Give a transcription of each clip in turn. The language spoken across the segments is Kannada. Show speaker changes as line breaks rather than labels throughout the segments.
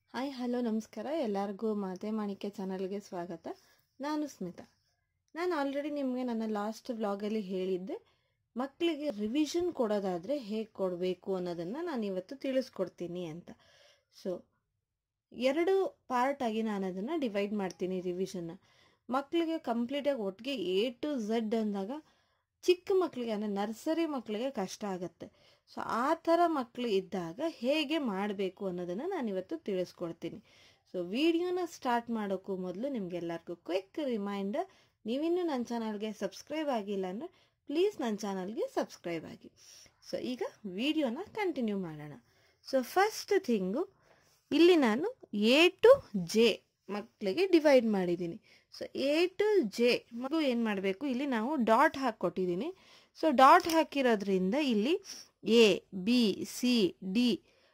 ಹಾಯ್ ಹಲೋ ನಮಸ್ಕಾರ ಎಲ್ಲರಿಗೂ ಮಾತೆ ಮಾಣಿಕ್ಯ ಚಾನಲ್ಗೆ ಸ್ವಾಗತ ನಾನು ಸ್ಮಿತಾ ನಾನು ಆಲ್ರೆಡಿ ನಿಮಗೆ ನನ್ನ ಲಾಸ್ಟ್ ವ್ಲಾಗಲ್ಲಿ ಹೇಳಿದ್ದೆ ಮಕ್ಕಳಿಗೆ ರಿವಿಷನ್ ಕೊಡೋದಾದರೆ ಹೇಗೆ ಕೊಡಬೇಕು ಅನ್ನೋದನ್ನು ನಾನು ಇವತ್ತು ತಿಳಿಸ್ಕೊಡ್ತೀನಿ ಅಂತ ಸೊ ಎರಡು ಪಾರ್ಟಾಗಿ ನಾನು ಅದನ್ನು ಡಿವೈಡ್ ಮಾಡ್ತೀನಿ ರಿವಿಷನ್ನ ಮಕ್ಕಳಿಗೆ ಕಂಪ್ಲೀಟಾಗಿ ಒಟ್ಟಿಗೆ ಎ ಟು ಝಡ್ ಅಂದಾಗ ಚಿಕ್ಕ ಮಕ್ಕಳಿಗೆ ಅಂದರೆ ನರ್ಸರಿ ಮಕ್ಕಳಿಗೆ ಕಷ್ಟ ಆಗುತ್ತೆ ಸೊ ಆ ಥರ ಮಕ್ಕಳು ಇದ್ದಾಗ ಹೇಗೆ ಮಾಡಬೇಕು ಅನ್ನೋದನ್ನು ನಾನು ಇವತ್ತು ತಿಳಿಸ್ಕೊಡ್ತೀನಿ ಸೊ ವಿಡಿಯೋನ ಸ್ಟಾರ್ಟ್ ಮಾಡೋಕ್ಕೂ ಮೊದಲು ನಿಮಗೆಲ್ಲರಿಗೂ ಕ್ವಿಕ್ ರಿಮೈಂಡರ್ ನೀವಿನ್ನೂ ನನ್ನ ಚಾನಲ್ಗೆ ಸಬ್ಸ್ಕ್ರೈಬ್ ಆಗಿಲ್ಲ ಅಂದರೆ ಪ್ಲೀಸ್ ನನ್ನ ಚಾನಲ್ಗೆ ಸಬ್ಸ್ಕ್ರೈಬ್ ಆಗಿ ಸೊ ಈಗ ವಿಡಿಯೋನ ಕಂಟಿನ್ಯೂ ಮಾಡೋಣ ಸೊ ಫಸ್ಟ್ ಥಿಂಗು ಇಲ್ಲಿ ನಾನು ಎ ಟು ಜೆ ಮಕ್ಕಳಿಗೆ ಡಿವೈಡ್ ಮಾಡಿದ್ದೀನಿ ಸೊ ಎ ಟು ಜೆ ಮಗು ಏನು ಮಾಡಬೇಕು ಇಲ್ಲಿ ನಾವು ಡಾಟ್ ಹಾಕ್ಕೊಟ್ಟಿದ್ದೀನಿ ಸೊ ಡಾಟ್ ಹಾಕಿರೋದ್ರಿಂದ ಇಲ್ಲಿ ಎ ಬಿ ಸಿ ಡಿ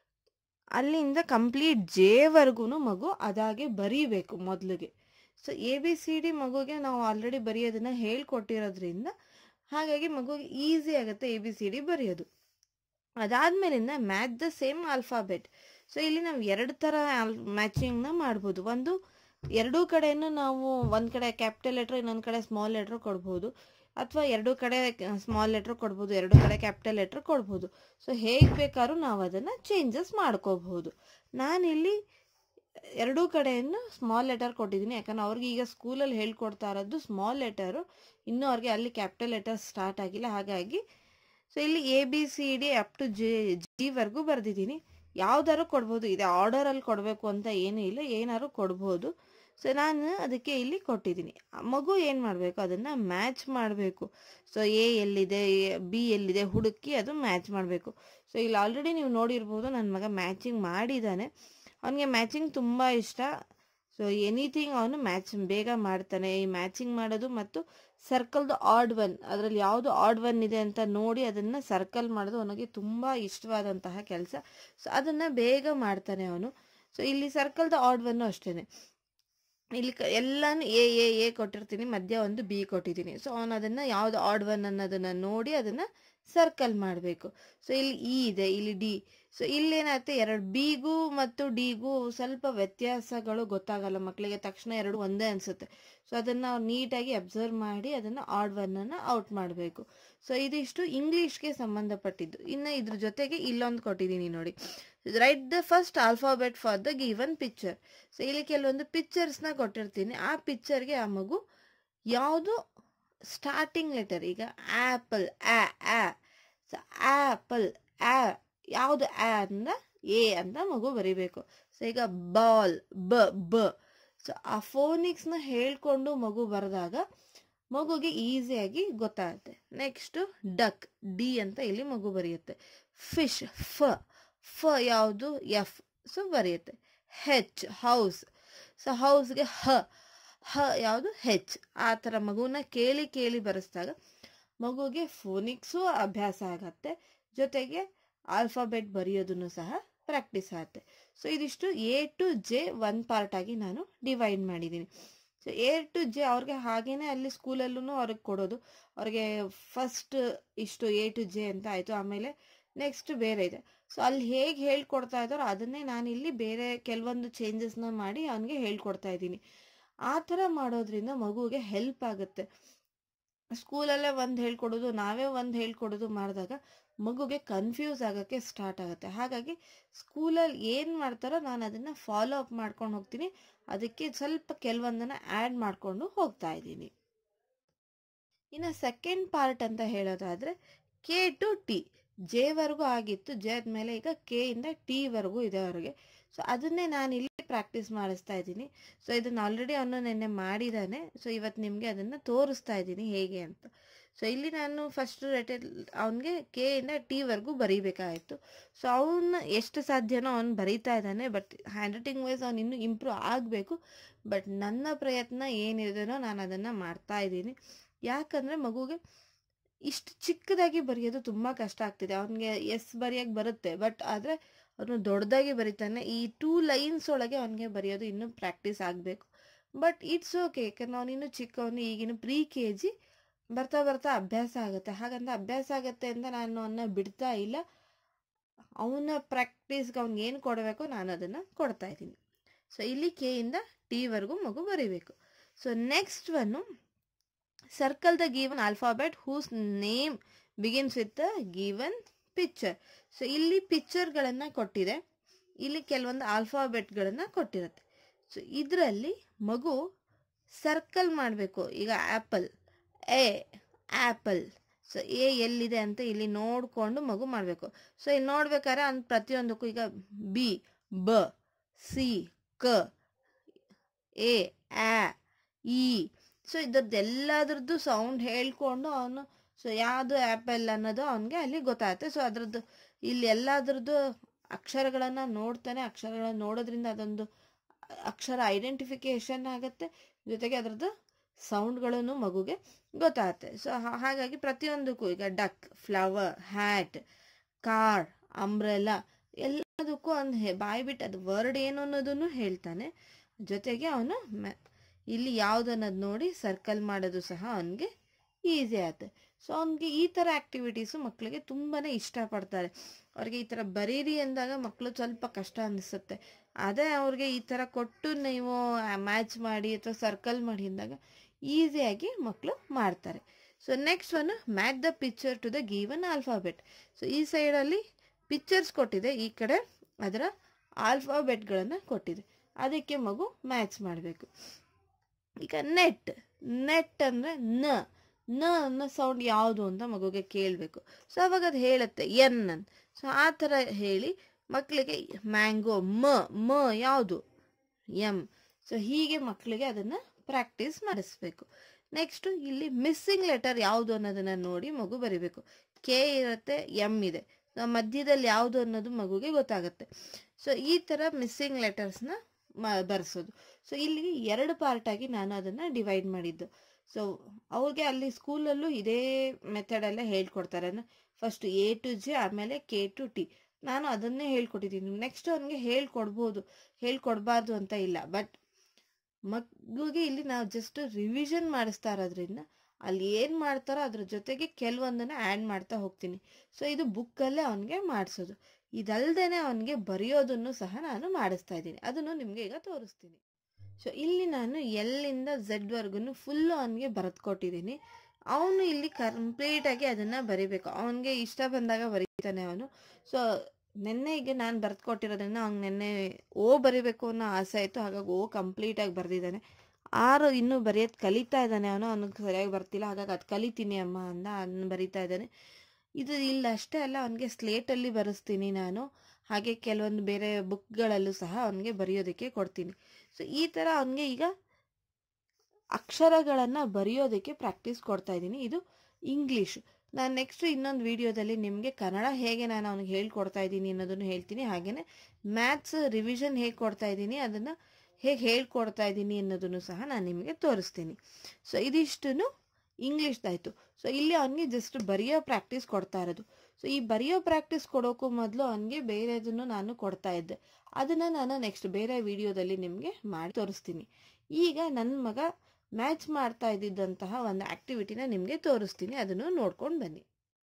ಅಲ್ಲಿಂದ ಕಂಪ್ಲೀಟ್ ಜೆವರೆಗೂ ಮಗು ಅದಾಗೆ ಬರೀಬೇಕು ಮೊದಲಿಗೆ so A B C D ಮಗುಗೆ ನಾವು ಆಲ್ರೆಡಿ ಬರೆಯೋದನ್ನು ಹೇಳ್ಕೊಟ್ಟಿರೋದ್ರಿಂದ ಹಾಗಾಗಿ ಮಗುಗೆ ಈಸಿ ಆಗುತ್ತೆ ಎ ಬಿ ಸಿ ಡಿ ಬರೆಯೋದು ಅದಾದಮೇಲಿಂದ match the same alphabet so ಇಲ್ಲಿ ನಾವು ಎರಡು ಥರ ಮ್ಯಾಚಿಂಗ್ನ ಮಾಡ್ಬೋದು ಒಂದು ಎರಡೂ ಕಡೆಯೂ ನಾವು ಒಂದು ಕಡೆ ಕ್ಯಾಪಿಟಲ್ ಲೆಟ್ರ್ ಇನ್ನೊಂದು ಕಡೆ ಸ್ಮಾಲ್ ಲೆಟ್ರ್ ಕೊಡ್ಬೋದು ಅಥವಾ ಎರಡೂ ಕಡೆ ಸ್ಮಾಲ್ ಲೆಟ್ರ್ ಕೊಡ್ಬೋದು ಎರಡು ಕಡೆ ಕ್ಯಾಪಿಟಲ್ ಲೆಟ್ರ್ ಕೊಡ್ಬೋದು ಸೊ ಹೇಗೆ ಬೇಕಾದ್ರೂ ನಾವು ಅದನ್ನು ಚೇಂಜಸ್ ಮಾಡ್ಕೋಬಹುದು ನಾನಿಲ್ಲಿ ಎರಡೂ ಕಡೆಯನ್ನು ಸ್ಮಾಲ್ ಲೆಟರ್ ಕೊಟ್ಟಿದ್ದೀನಿ ಯಾಕಂದ್ರೆ ಅವ್ರಿಗೆ ಈಗ ಸ್ಕೂಲಲ್ಲಿ ಹೇಳ್ಕೊಡ್ತಾ ಇರೋದು ಸ್ಮಾಲ್ ಲೆಟರು ಇನ್ನೂ ಅವ್ರಿಗೆ ಅಲ್ಲಿ ಕ್ಯಾಪಿಟಲ್ ಲೆಟರ್ ಸ್ಟಾರ್ಟ್ ಆಗಿಲ್ಲ ಹಾಗಾಗಿ ಸೊ ಇಲ್ಲಿ A B C D up to J ಜಿವರೆಗೂ ಬರೆದಿದ್ದೀನಿ ಯಾವ್ದಾದ್ರು ಕೊಡ್ಬೋದು ಇದೆ ಆರ್ಡರಲ್ಲಿ ಕೊಡಬೇಕು ಅಂತ ಏನೂ ಇಲ್ಲ ಏನಾದ್ರು ಕೊಡ್ಬೋದು ಸೊ ನಾನು ಅದಕ್ಕೆ ಇಲ್ಲಿ ಕೊಟ್ಟಿದ್ದೀನಿ ಮಗು ಏನು ಮಾಡಬೇಕು ಅದನ್ನು ಮ್ಯಾಚ್ ಮಾಡಬೇಕು ಸೊ ಎ ಎಲ್ಲಿದೆ ಬಿ ಎಲ್ಲಿದೆ ಹುಡುಕಿ ಅದು ಮ್ಯಾಚ್ ಮಾಡಬೇಕು ಸೊ ಇಲ್ಲಿ ಆಲ್ರೆಡಿ ನೀವು ನೋಡಿರ್ಬೋದು ನನ್ನ ಮಗ ಮ್ಯಾಚಿಂಗ್ ಮಾಡಿದ್ದಾನೆ ಅವನಿಗೆ ಮ್ಯಾಚಿಂಗ್ ತುಂಬ ಇಷ್ಟ ಸೊ ಎನಿಥಿಂಗ್ ಅವನು ಮ್ಯಾಚ್ ಬೇಗ ಮಾಡ್ತಾನೆ ಈ ಮ್ಯಾಚಿಂಗ್ ಮಾಡೋದು ಮತ್ತು ಸರ್ಕಲ್ದು ಆಡ್ ಒನ್ ಅದರಲ್ಲಿ ಯಾವುದು ಆಡ್ ಒನ್ ಇದೆ ಅಂತ ನೋಡಿ ಅದನ್ನು ಸರ್ಕಲ್ ಮಾಡೋದು ಅವನಿಗೆ ತುಂಬ ಇಷ್ಟವಾದಂತಹ ಕೆಲಸ ಸೊ ಅದನ್ನು ಬೇಗ ಮಾಡ್ತಾನೆ ಅವನು ಸೊ ಇಲ್ಲಿ ಸರ್ಕಲ್ದ ಆಡ್ ಒನ್ನು ಅಷ್ಟೇ ಇಲ್ಲಿ ಕ ಎಲ್ಲಾನು ಎ ಎ ಎ ಕೊಟ್ಟಿರ್ತೀನಿ ಮಧ್ಯ ಒಂದು ಬಿ ಕೊಟ್ಟಿದ್ದೀನಿ ಸೊ ಅವನು ಅದನ್ನು ಯಾವುದು ಆಡ್ ಒನ್ ಅನ್ನೋದನ್ನು ನೋಡಿ ಅದನ್ನು ಸರ್ಕಲ್ ಮಾಡಬೇಕು ಸೊ ಇಲ್ಲಿ ಇ ಇದೆ ಇಲ್ಲಿ ಡಿ ಸೊ ಇಲ್ಲೇನಾಗುತ್ತೆ ಎರಡು ಬಿಗೂ ಮತ್ತು ಡಿಗೂ ಸ್ವಲ್ಪ ವ್ಯತ್ಯಾಸಗಳು ಗೊತ್ತಾಗಲ್ಲ ಮಕ್ಕಳಿಗೆ ತಕ್ಷಣ ಎರಡು ಒಂದೇ ಅನಿಸುತ್ತೆ ಸೊ ಅದನ್ನು ನಾವು ನೀಟಾಗಿ ಅಬ್ಸರ್ವ್ ಮಾಡಿ ಅದನ್ನು ಆಡ್ ಒನ್ನನ್ನು ಔಟ್ ಮಾಡಬೇಕು ಸೊ ಇದಿಷ್ಟು ಇಂಗ್ಲೀಷ್ಗೆ ಸಂಬಂಧಪಟ್ಟಿದ್ದು ಇನ್ನು ಇದ್ರ ಜೊತೆಗೆ ಇಲ್ಲೊಂದು ಕೊಟ್ಟಿದ್ದೀನಿ ನೋಡಿ write the first alphabet for the given picture so ಇಲ್ಲಿ ಕೆಲವೊಂದು ಪಿಕ್ಚರ್ಸ್ನ ಕೊಟ್ಟಿರ್ತೀನಿ ಆ ಪಿಕ್ಚರ್ಗೆ ಆ ಮಗು ಯಾವುದು ಸ್ಟಾರ್ಟಿಂಗ್ ಲೆಟರ್ ಈಗ ಆ್ಯಪಲ್ ಆ ಆ ಸೊ ಆ್ಯಪಲ್ ಆ ಯಾವುದು ಆ ಅಂದ ಎ ಅಂತ ಮಗು ಬರಿಬೇಕು ಸೊ ಈಗ ಬಾಲ್ ಬ ಬ ಸೊ ಆ ಫೋನಿಕ್ಸ್ನ ಹೇಳ್ಕೊಂಡು ಮಗು ಬರೆದಾಗ ಮಗುಗೆ ಈಸಿಯಾಗಿ ಗೊತ್ತಾಗುತ್ತೆ ನೆಕ್ಸ್ಟು ಡಕ್ ಡಿ ಅಂತ ಇಲ್ಲಿ ಮಗು ಬರೆಯುತ್ತೆ ಫಿಶ್ ಫ ಫ ಯಾವುದು ಎಫ್ ಸೊ ಬರೆಯುತ್ತೆ ಹೆಚ್ ಹೌಸ್ ಸೊ ಹೌಸ್ಗೆ ಹ ಹ ಯಾವುದು ಹೆಚ್ ಆ ಥರ ಮಗುನ ಕೇಳಿ ಕೇಳಿ ಬರೆಸಿದಾಗ ಮಗುಗೆ ಫೋನಿಕ್ಸು ಅಭ್ಯಾಸ ಆಗತ್ತೆ ಜೊತೆಗೆ ಆಲ್ಫಾಬೆಟ್ ಬರೆಯೋದನ್ನು ಸಹ ಪ್ರಾಕ್ಟೀಸ್ ಆಗುತ್ತೆ ಸೊ ಇದಿಷ್ಟು A to J one part ಆಗಿ ನಾನು ಡಿವೈಡ್ ಮಾಡಿದ್ದೀನಿ ಸೊ ಎ ಟು ಜೆ ಅವ್ರಿಗೆ ಹಾಗೇನೆ ಅಲ್ಲಿ ಸ್ಕೂಲಲ್ಲೂ ಅವ್ರಿಗೆ ಕೊಡೋದು ಅವ್ರಿಗೆ ಫಸ್ಟ್ ಇಷ್ಟು ಎ ಟು ಜೆ ಅಂತ ಆಯಿತು ಆಮೇಲೆ ನೆಕ್ಸ್ಟ್ ಬೇರೆ ಇದೆ ಸೊ ಅಲ್ಲಿ ಹೇಗೆ ಹೇಳ್ಕೊಡ್ತಾ ಇದ್ದಾರೋ ಅದನ್ನೇ ನಾನಿಲ್ಲಿ ಬೇರೆ ಕೆಲವೊಂದು ಚೇಂಜಸ್ನ ಮಾಡಿ ಅವನಿಗೆ ಹೇಳ್ಕೊಡ್ತಾ ಇದ್ದೀನಿ ಆ ಥರ ಮಾಡೋದ್ರಿಂದ ಮಗುವಿಗೆ ಹೆಲ್ಪ್ ಆಗುತ್ತೆ ಸ್ಕೂಲಲ್ಲೇ ಒಂದು ಹೇಳ್ಕೊಡೋದು ನಾವೇ ಒಂದು ಹೇಳ್ಕೊಡೋದು ಮಾಡಿದಾಗ ಮಗುಗೆ ಕನ್ಫ್ಯೂಸ್ ಆಗೋಕ್ಕೆ ಸ್ಟಾರ್ಟ್ ಆಗುತ್ತೆ ಹಾಗಾಗಿ ಸ್ಕೂಲಲ್ಲಿ ಏನು ಮಾಡ್ತಾರೋ ನಾನು ಅದನ್ನು ಫಾಲೋ ಅಪ್ ಮಾಡ್ಕೊಂಡು ಹೋಗ್ತೀನಿ ಅದಕ್ಕೆ ಸ್ವಲ್ಪ ಕೆಲವೊಂದನ್ನು ಆ್ಯಡ್ ಮಾಡಿಕೊಂಡು ಹೋಗ್ತಾ ಇದ್ದೀನಿ ಇನ್ನು ಸೆಕೆಂಡ್ ಪಾರ್ಟ್ ಅಂತ ಹೇಳೋದಾದರೆ ಕೆ ಟು ಟಿ ಜೆವರೆಗೂ ಆಗಿತ್ತು ಜೆ ಆದಮೇಲೆ ಈಗ ಕೆ ಇಂದ ಟಿವರೆಗೂ ಇದೆ ಅವ್ರಿಗೆ ಸೊ ಅದನ್ನೇ ನಾನು ಇಲ್ಲಿ ಪ್ರಾಕ್ಟೀಸ್ ಮಾಡಿಸ್ತಾ ಇದ್ದೀನಿ ಸೊ ಇದನ್ನು ಆಲ್ರೆಡಿ ಅವನು ನೆನ್ನೆ ಮಾಡಿದ್ದಾನೆ ಸೊ ಇವತ್ತು ನಿಮಗೆ ಅದನ್ನು ತೋರಿಸ್ತಾ ಇದ್ದೀನಿ ಹೇಗೆ ಅಂತ ಸೊ ಇಲ್ಲಿ ನಾನು ಫಸ್ಟ್ ರೇಟೆಡ್ ಅವನಿಗೆ ಕೆ ಇಂದ ಟಿವರೆಗೂ ಬರೀಬೇಕಾಯಿತು ಸೊ ಅವನು ಎಷ್ಟು ಸಾಧ್ಯನೋ ಅವ್ನು ಬರೀತಾ ಇದ್ದಾನೆ ಬಟ್ ಹ್ಯಾಂಡ್ ರೈಟಿಂಗ್ ವೈಸ್ ಅವ್ನು ಇನ್ನೂ ಇಂಪ್ರೂವ್ ಆಗಬೇಕು ಬಟ್ ನನ್ನ ಪ್ರಯತ್ನ ಏನಿದೆನೋ ನಾನು ಅದನ್ನು ಮಾಡ್ತಾ ಇದ್ದೀನಿ ಯಾಕಂದರೆ ಮಗುಗೆ ಇಷ್ಟು ಚಿಕ್ಕದಾಗಿ ಬರೆಯೋದು ತುಂಬ ಕಷ್ಟ ಆಗ್ತಿದೆ ಅವನಿಗೆ ಎಸ್ ಬರೆಯೋಕ್ಕೆ ಬರುತ್ತೆ ಬಟ್ ಆದರೆ ಅವನು ದೊಡ್ಡದಾಗಿ ಬರೀತಾನೆ ಈ ಟೂ ಲೈನ್ಸ್ ಒಳಗೆ ಅವನಿಗೆ ಬರೆಯೋದು ಇನ್ನೂ ಪ್ರಾಕ್ಟೀಸ್ ಆಗಬೇಕು ಬಟ್ ಇಟ್ಸ್ ಓಕೆ ಯಾಕಂದ್ರೆ ಅವನಿನ್ನೂ ಚಿಕ್ಕವನು ಈಗಿನ ಪ್ರೀ ಕೆ ಜಿ ಬರ್ತಾ ಬರ್ತಾ ಅಭ್ಯಾಸ ಆಗುತ್ತೆ ಹಾಗಂತ ಅಭ್ಯಾಸ ಆಗುತ್ತೆ ಅಂತ ನಾನು ಅವನ್ನ ಬಿಡ್ತಾ ಇಲ್ಲ ಅವನ ಪ್ರಾಕ್ಟೀಸ್ಗೆ ಅವ್ನಿಗೆ ಏನು ಕೊಡಬೇಕೋ ನಾನು ಅದನ್ನು ಕೊಡ್ತಾ ಇದ್ದೀನಿ ಸೊ ಇಲ್ಲಿ ಕೆ ಇಂದ ಟಿವರೆಗೂ ಮಗು ಬರೀಬೇಕು so next one circle the given alphabet whose name begins with the given picture so ಇಲ್ಲಿ ಪಿಕ್ಚರ್ಗಳನ್ನು ಕೊಟ್ಟಿದೆ ಇಲ್ಲಿ ಕೆಲವೊಂದು ಆಲ್ಫಾಬೆಟ್ಗಳನ್ನು ಕೊಟ್ಟಿರುತ್ತೆ ಸೊ ಇದರಲ್ಲಿ ಮಗು ಸರ್ಕಲ್ ಮಾಡಬೇಕು ಈಗ apple A apple so A ಎಲ್ಲಿದೆ ಅಂತ ಇಲ್ಲಿ ನೋಡಿಕೊಂಡು ಮಗು ಮಾಡಬೇಕು ಸೊ ಇಲ್ಲಿ ನೋಡ್ಬೇಕಾದ್ರೆ ಅವ್ನು ಪ್ರತಿಯೊಂದಕ್ಕೂ ಈಗ ಬಿ ಬ ಸಿ ಕ ಎ ಆ ಇ ಸೊ ಇದ್ರದ್ದು ಎಲ್ಲದ್ರದ್ದು ಸೌಂಡ್ ಹೇಳ್ಕೊಂಡು ಅವನು ಸೊ ಯಾವುದು ಆ್ಯಪಲ್ ಅನ್ನೋದು ಅವನಿಗೆ ಅಲ್ಲಿ ಗೊತ್ತಾಗುತ್ತೆ ಸೊ ಅದ್ರದ್ದು ಇಲ್ಲಿ ಎಲ್ಲದ್ರದ್ದು ಅಕ್ಷರಗಳನ್ನು ನೋಡ್ತಾನೆ ಅಕ್ಷರಗಳನ್ನು ನೋಡೋದ್ರಿಂದ ಅದೊಂದು ಅಕ್ಷರ ಐಡೆಂಟಿಫಿಕೇಶನ್ ಆಗುತ್ತೆ ಜೊತೆಗೆ ಅದರದ್ದು ಸೌಂಡ್ಗಳನ್ನು ಮಗುಗೆ ಗೊತ್ತಾಗುತ್ತೆ ಸೊ ಹಾಗಾಗಿ ಪ್ರತಿಯೊಂದಕ್ಕೂ ಈಗ duck flower hat car umbrella ಎಲ್ಲದಕ್ಕೂ ಅವ್ನು ಬಾಯಿ ಬಿಟ್ಟು ಅದು ವರ್ಡ್ ಏನು ಅನ್ನೋದನ್ನು ಹೇಳ್ತಾನೆ ಜೊತೆಗೆ ಅವನು ಇಲ್ಲಿ ಯಾವುದನ್ನೋದು ನೋಡಿ ಸರ್ಕಲ್ ಮಾಡೋದು ಸಹ ಅವನಿಗೆ ಈಸಿ ಆಗುತ್ತೆ ಸೊ ಅವನಿಗೆ ಈ ಥರ ಆ್ಯಕ್ಟಿವಿಟೀಸು ಮಕ್ಕಳಿಗೆ ತುಂಬಾ ಇಷ್ಟಪಡ್ತಾರೆ ಅವ್ರಿಗೆ ಈ ಥರ ಬರೀರಿ ಅಂದಾಗ ಮಕ್ಕಳು ಸ್ವಲ್ಪ ಕಷ್ಟ ಅನಿಸುತ್ತೆ ಅದೇ ಅವ್ರಿಗೆ ಈ ಥರ ಕೊಟ್ಟು ನೀವು ಮ್ಯಾಚ್ ಮಾಡಿ ಅಥವಾ ಸರ್ಕಲ್ ಮಾಡಿ ಅಂದಾಗ ಈಸಿಯಾಗಿ ಮಕ್ಕಳು ಮಾಡ್ತಾರೆ so next one match the picture to the given alphabet so ಈ ಸೈಡಲ್ಲಿ ಪಿಕ್ಚರ್ಸ್ ಕೊಟ್ಟಿದೆ ಈ ಕಡೆ ಅದರ ಆಲ್ಫಾಬೆಟ್ಗಳನ್ನು ಕೊಟ್ಟಿದೆ ಅದಕ್ಕೆ ಮಗು ಮ್ಯಾಚ್ ಮಾಡಬೇಕು ಈಗ ನೆಟ್ ನೆಟ್ ಅಂದರೆ ನ ನ ಅನ್ನೋ ಸೌಂಡ್ ಯಾವುದು ಅಂತ ಮಗುಗೆ ಕೇಳಬೇಕು ಸೊ ಅವಾಗ ಅದು ಹೇಳುತ್ತೆ ಎನ್ ಅಂತ ಸೊ ಆ ಥರ ಹೇಳಿ ಮಕ್ಕಳಿಗೆ ಮ್ಯಾಂಗೋ ಮ ಮ ಯಾವುದು ಎಮ್ ಸೊ ಹೀಗೆ ಮಕ್ಕಳಿಗೆ ಅದನ್ನು ಪ್ರಾಕ್ಟೀಸ್ ಮಾಡಿಸ್ಬೇಕು ನೆಕ್ಸ್ಟು ಇಲ್ಲಿ ಮಿಸ್ಸಿಂಗ್ ಲೆಟರ್ ಯಾವುದು ಅನ್ನೋದನ್ನು ನೋಡಿ ಮಗು ಬರಿಬೇಕು ಕೆ ಇರುತ್ತೆ ಎಮ್ ಇದೆ ಮಧ್ಯದಲ್ಲಿ ಯಾವುದು ಅನ್ನೋದು ಮಗುಗೆ ಗೊತ್ತಾಗುತ್ತೆ ಸೊ ಈ ಥರ ಮಿಸ್ಸಿಂಗ್ ಲೆಟರ್ಸ್ನ ಮ ಬರೆಸೋದು ಸೊ ಇಲ್ಲಿ ಎರಡು ಪಾರ್ಟಾಗಿ ನಾನು ಅದನ್ನು ಡಿವೈಡ್ ಮಾಡಿದ್ದು ಸೊ ಅವ್ರಿಗೆ ಅಲ್ಲಿ ಸ್ಕೂಲಲ್ಲೂ ಇದೇ ಮೆಥಡಲ್ಲೇ ಹೇಳ್ಕೊಡ್ತಾರೆ ಫಸ್ಟ್ ಎ ಟು ಜೆ ಆಮೇಲೆ ಕೆ ಟು ಟಿ ನಾನು ಅದನ್ನೇ ಹೇಳ್ಕೊಟ್ಟಿದ್ದೀನಿ ನೆಕ್ಸ್ಟ್ ಅವನಿಗೆ ಹೇಳ್ಕೊಡ್ಬೋದು ಹೇಳ್ಕೊಡ್ಬಾರ್ದು ಅಂತ ಇಲ್ಲ ಬಟ್ ಮಗುಗೆ ಇಲ್ಲಿ ನಾವು ಜಸ್ಟ್ ರಿವಿಷನ್ ಮಾಡಿಸ್ತಾ ಇರೋದ್ರಿಂದ ಅಲ್ಲಿ ಏನು ಮಾಡ್ತಾರೋ ಅದ್ರ ಜೊತೆಗೆ ಕೆಲವೊಂದನ್ನು ಆ್ಯಡ್ ಮಾಡ್ತಾ ಹೋಗ್ತೀನಿ ಸೊ ಇದು ಬುಕ್ಕಲ್ಲೇ ಅವನಿಗೆ ಮಾಡಿಸೋದು ಇದಲ್ದೇ ಅವನಿಗೆ ಬರೆಯೋದನ್ನು ಸಹ ನಾನು ಮಾಡಿಸ್ತಾ ಇದ್ದೀನಿ ಅದನ್ನು ನಿಮಗೆ ಈಗ ತೋರಿಸ್ತೀನಿ ಸೊ ಇಲ್ಲಿ ನಾನು ಎಲ್ಲಿಂದ ಝೆಡ್ವರೆಗೂ ಫುಲ್ಲು ಅವನಿಗೆ ಬರೆದುಕೊಟ್ಟಿದ್ದೀನಿ ಅವನು ಇಲ್ಲಿ ಕಂಪ್ಲೀಟಾಗಿ ಅದನ್ನು ಬರಿಬೇಕು ಅವನಿಗೆ ಇಷ್ಟ ಬಂದಾಗ ಬರೀತಾನೆ ಅವನು ಸೊ ನಿನ್ನೆ ಈಗ ನಾನು ಬರೆದುಕೊಟ್ಟಿರೋದ್ರಿಂದ ಅವ್ನು ನಿನ್ನೆ ಓ ಬರಿಬೇಕು ಅನ್ನೋ ಆಸೆ ಆಯಿತು ಹಾಗಾಗಿ ಓ ಕಂಪ್ಲೀಟಾಗಿ ಬರೆದಿದ್ದಾನೆ ಆರು ಇನ್ನೂ ಬರೆಯೋದು ಕಲಿತಾ ಇದ್ದಾನೆ ಅವನು ಅವನಿಗೆ ಸರಿಯಾಗಿ ಬರ್ತಿಲ್ಲ ಹಾಗಾಗಿ ಅದು ಕಲಿತೀನಿ ಅಮ್ಮ ಅಂದ ಅದನ್ನ ಬರಿತಾ ಇದ್ದಾನೆ ಇದು ಇಲ್ಲ ಅಷ್ಟೇ ಅಲ್ಲ ಅವನಿಗೆ ಸ್ಲೇಟಲ್ಲಿ ಬರೆಸ್ತೀನಿ ನಾನು ಹಾಗೆ ಕೆಲವೊಂದು ಬೇರೆ ಬುಕ್ಗಳಲ್ಲೂ ಸಹ ಅವನಿಗೆ ಬರೆಯೋದಕ್ಕೆ ಕೊಡ್ತೀನಿ ಸೊ ಈ ಥರ ಅವನಿಗೆ ಈಗ ಅಕ್ಷರಗಳನ್ನು ಬರೆಯೋದಕ್ಕೆ ಪ್ರಾಕ್ಟೀಸ್ ಕೊಡ್ತಾ ಇದ್ದೀನಿ ಇದು ಇಂಗ್ಲೀಷ್ ನಾನು ನೆಕ್ಸ್ಟ್ ಇನ್ನೊಂದು ವಿಡಿಯೋದಲ್ಲಿ ನಿಮಗೆ ಕನ್ನಡ ಹೇಗೆ ನಾನು ಅವನಿಗೆ ಹೇಳ್ಕೊಡ್ತಾ ಇದ್ದೀನಿ ಅನ್ನೋದನ್ನು ಹೇಳ್ತೀನಿ ಹಾಗೆಯೇ ಮ್ಯಾಥ್ಸ್ ರಿವಿಷನ್ ಹೇಗೆ ಕೊಡ್ತಾ ಇದ್ದೀನಿ ಅದನ್ನು ಹೇಗೆ ಹೇಳ್ಕೊಡ್ತಾ ಇದ್ದೀನಿ ಅನ್ನೋದನ್ನು ಸಹ ನಾನು ನಿಮಗೆ ತೋರಿಸ್ತೀನಿ ಸೊ ಇದಿಷ್ಟು ಇಂಗ್ಲೀಷ್ದಾಯಿತು ಸೊ ಇಲ್ಲಿ ಅವನಿಗೆ ಜಸ್ಟ್ ಬರೆಯೋ ಪ್ರಾಕ್ಟೀಸ್ ಕೊಡ್ತಾ ಇರೋದು ಸೊ ಈ ಬರೆಯೋ ಪ್ರಾಕ್ಟೀಸ್ ಕೊಡೋಕ್ಕೂ ಮೊದಲು ಅವನಿಗೆ ಬೇರೆದನ್ನು ನಾನು ಕೊಡ್ತಾ ಇದ್ದೆ ಅದನ್ನು ನಾನು ನೆಕ್ಸ್ಟ್ ಬೇರೆ ವಿಡಿಯೋದಲ್ಲಿ ನಿಮಗೆ ಮಾಡಿ ತೋರಿಸ್ತೀನಿ ಈಗ ನನ್ನ ಮಗ ಮ್ಯಾಚ್ ಮಾಡ್ತಾ ಇದ್ದಿದ್ದಂತಹ ಒಂದು ಆಕ್ಟಿವಿಟಿನ ನಿಮಗೆ ತೋರಿಸ್ತೀನಿ ಅದನ್ನು ನೋಡ್ಕೊಂಡು ಬನ್ನಿ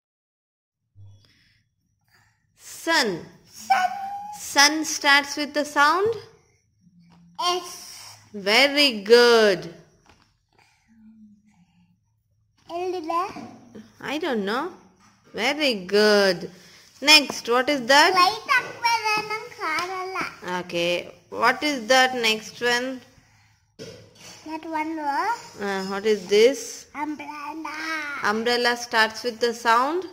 sun sun starts with the sound
S
very good
ಎಲ್ಲಿದೆ
I don't know very good next what is that
light ಹಾಕ್ಬೇಡ ನಂಗೆ ಕಾಣಲ್ಲ
okay what is that next one
that one
what is this
umbrella
umbrella starts with the sound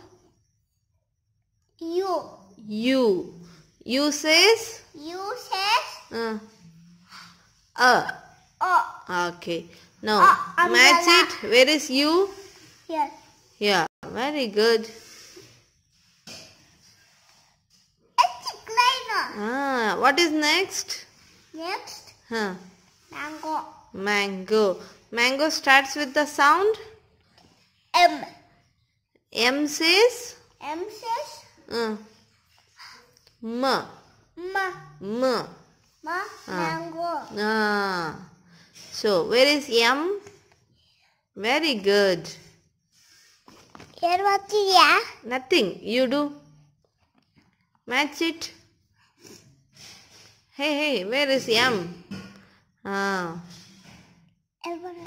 U
u u says
U says
uh, a
oh
okay now
Uh, umbrella.
match it where is u
here
yeah very good
ಚಿಕ್ಕ line
ah what is next
next
huh
mango
mango mango starts with the sound
M
m says
M says
uh, m
ಮ
m
ಮ mango
ah so where is m very good
ಏನು ಮಾಡ್ತಿದ್ಯಾ
Nothing. You do. Match it. Hey, hey, where is M? ಹಾ
ಎಲ್ಬಂಗ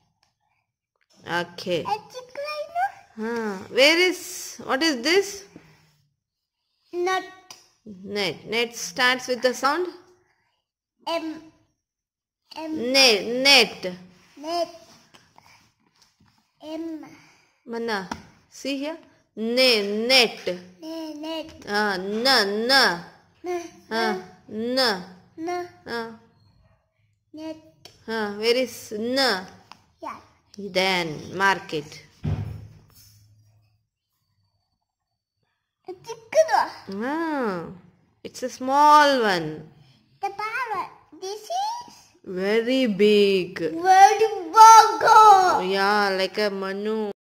ಓಕೆ
ಚಿಕ್ಕಲೈನು
ಹಾ where is what is this
nut
net net starts with the sound
M M
net net
net M
ಮನ್ನ ಸಿ ಹಿಯರ್ ನೆ ನೆಟ್
ನೆ ನೆಟ್
ಹಾ ನ ನ
ನ
ಹಾ ನ
ನ
ಹಾ
ನೆಟ್
ಹಾ ವೇರ್ ಇಸ್ ನ
ಯಾ
then mark it
ಚಿಕ್ಕದು
ah it's a small one
the parrot this is
very big
very big
yeah like a manu